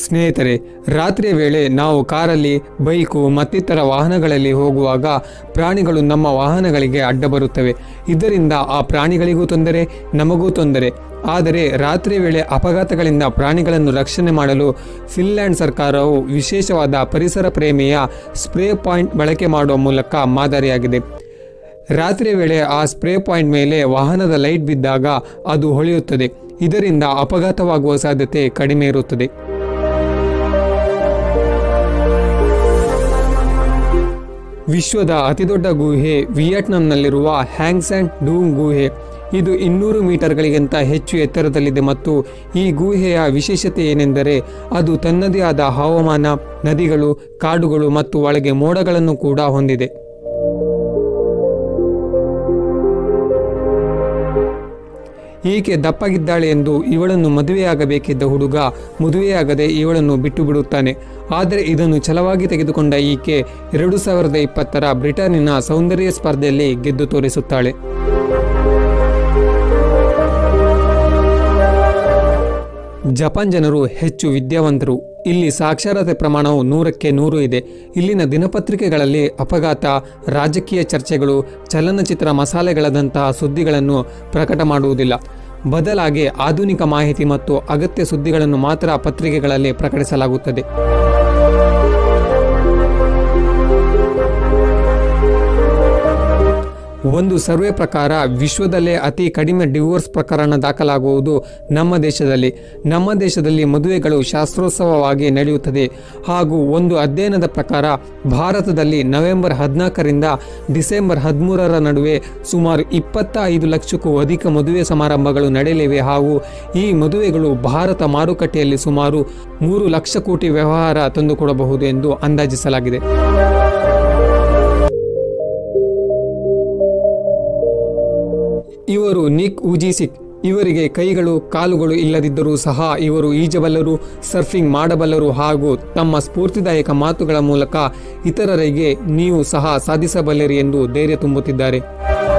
ಸ್ನೇಹಿತರೆ ರಾತ್ರಿಯ ವೇಳೆ ನಾವು ಕಾರಲ್ಲಿ ಬೈಕು ಮತ್ತಿತರ ವಾಹನಗಳಲ್ಲಿ ಹೋಗುವಾಗ ಪ್ರಾಣಿಗಳು ನಮ್ಮ ವಾಹನಗಳಿಗೆ ಅಡ್ಡ ಬರುತ್ತವೆ ಇದರಿಂದ ಆ ಪ್ರಾಣಿಗಳಿಗೂ ತೊಂದರೆ ನಮಗೂ ತೊಂದರೆ ಆದರೆ ರಾತ್ರಿ ವೇಳೆ ಅಪಘಾತಗಳಿಂದ ಪ್ರಾಣಿಗಳನ್ನು ರಕ್ಷಣೆ ಮಾಡಲು ಫಿನ್ಲ್ಯಾಂಡ್ ಸರ್ಕಾರವು ವಿಶೇಷವಾದ ಪರಿಸರ ಪ್ರೇಮಿಯ ಸ್ಪ್ರೇ ಪಾಯಿಂಟ್ ಬಳಕೆ ಮಾಡುವ ಮೂಲಕ ಮಾದರಿಯಾಗಿದೆ ರಾತ್ರಿ ವೇಳೆ ಆ ಸ್ಪ್ರೇ ಪಾಯಿಂಟ್ ಮೇಲೆ ವಾಹನದ ಲೈಟ್ ಬಿದ್ದಾಗ ಅದು ಹೊಳೆಯುತ್ತದೆ ಇದರಿಂದ ಅಪಘಾತವಾಗುವ ಸಾಧ್ಯತೆ ಕಡಿಮೆ ಇರುತ್ತದೆ ವಿಶ್ವದ ಅತಿದೊಡ್ಡ ಗುಹೆ ವಿಯೆಟ್ನಾಂನಲ್ಲಿರುವ ಹ್ಯಾಂಗ್ಸ್ಯಾಂಡ್ ಡೂಂಗ್ ಗುಹೆ ಇದು ಇನ್ನೂರು ಮೀಟರ್ಗಳಿಗಿಂತ ಹೆಚ್ಚು ಎತ್ತರದಲ್ಲಿದೆ ಮತ್ತು ಈ ಗುಹೆಯ ವಿಶೇಷತೆ ಏನೆಂದರೆ ಅದು ತನ್ನದೇ ಆದ ಹವಾಮಾನ ನದಿಗಳು ಕಾಡುಗಳು ಮತ್ತು ಒಳಗೆ ಮೋಡಗಳನ್ನು ಕೂಡ ಹೊಂದಿದೆ ಈಕೆ ದಪ್ಪಗಿದ್ದಾಳೆ ಎಂದು ಇವಳನ್ನು ಮದುವೆಯಾಗಬೇಕಿದ್ದ ಹುಡುಗ ಮದುವೆಯಾಗದೆ ಇವಳನ್ನು ಬಿಟ್ಟು ಬಿಡುತ್ತಾನೆ ಆದರೆ ಇದನ್ನು ಛಲವಾಗಿ ತೆಗೆದುಕೊಂಡ ಈಕೆ ಎರಡು ಸಾವಿರದ ಇಪ್ಪತ್ತರ ಬ್ರಿಟನ್ನಿನ ಸೌಂದರ್ಯ ಸ್ಪರ್ಧೆಯಲ್ಲಿ ಗೆದ್ದು ತೋರಿಸುತ್ತಾಳೆ ಜಪಾನ್ ಜನರು ಹೆಚ್ಚು ವಿದ್ಯಾವಂತರು ಇಲ್ಲಿ ಸಾಕ್ಷರತೆ ಪ್ರಮಾಣವು ನೂರಕ್ಕೆ ನೂರು ಇದೆ ಇಲ್ಲಿನ ದಿನಪತ್ರಿಕೆಗಳಲ್ಲಿ ಅಪಘಾತ ರಾಜಕೀಯ ಚರ್ಚೆಗಳು ಚಲನಚಿತ್ರ ಮಸಾಲೆಗಳದಂತಹ ಸುದ್ದಿಗಳನ್ನು ಪ್ರಕಟ ಮಾಡುವುದಿಲ್ಲ ಬದಲಾಗಿ ಆಧುನಿಕ ಮಾಹಿತಿ ಮತ್ತು ಅಗತ್ಯ ಸುದ್ದಿಗಳನ್ನು ಮಾತ್ರ ಪತ್ರಿಕೆಗಳಲ್ಲಿ ಪ್ರಕಟಿಸಲಾಗುತ್ತದೆ ಒಂದು ಸರ್ವೆ ಪ್ರಕಾರ ವಿಶ್ವದಲ್ಲೇ ಅತಿ ಕಡಿಮೆ ಡಿವೋರ್ಸ್ ಪ್ರಕರಣ ದಾಖಲಾಗುವುದು ನಮ್ಮ ದೇಶದಲ್ಲಿ ನಮ್ಮ ದೇಶದಲ್ಲಿ ಮದುವೆಗಳು ಶಾಸ್ತ್ರೋತ್ಸವವಾಗಿ ನಡೆಯುತ್ತದೆ ಹಾಗೂ ಒಂದು ಅಧ್ಯಯನದ ಪ್ರಕಾರ ಭಾರತದಲ್ಲಿ ನವೆಂಬರ್ ಹದಿನಾಲ್ಕರಿಂದ ಡಿಸೆಂಬರ್ ಹದಿಮೂರರ ನಡುವೆ ಸುಮಾರು ಇಪ್ಪತ್ತ ಐದು ಲಕ್ಷಕ್ಕೂ ಅಧಿಕ ಮದುವೆ ಸಮಾರಂಭಗಳು ನಡೆಯಲಿವೆ ಹಾಗೂ ಈ ಮದುವೆಗಳು ಭಾರತ ಮಾರುಕಟ್ಟೆಯಲ್ಲಿ ಸುಮಾರು ಮೂರು ಲಕ್ಷ ಕೋಟಿ ವ್ಯವಹಾರ ತಂದುಕೊಡಬಹುದು ಎಂದು ಅಂದಾಜಿಸಲಾಗಿದೆ ಇವರು ನಿಕ್ ಉಜಿಸಿಕ್ ಇವರಿಗೆ ಕೈಗಳು ಕಾಲುಗಳು ಇಲ್ಲದಿದ್ದರೂ ಸಹ ಇವರು ಈಜಬಲ್ಲರು ಸರ್ಫಿಂಗ್ ಮಾಡಬಲ್ಲರು ಹಾಗೂ ತಮ್ಮ ಸ್ಫೂರ್ತಿದಾಯಕ ಮಾತುಗಳ ಮೂಲಕ ಇತರರಿಗೆ ನೀವು ಸಹ ಸಾಧಿಸಬಲ್ಲಿರಿ ಎಂದು ಧೈರ್ಯ ತುಂಬುತ್ತಿದ್ದಾರೆ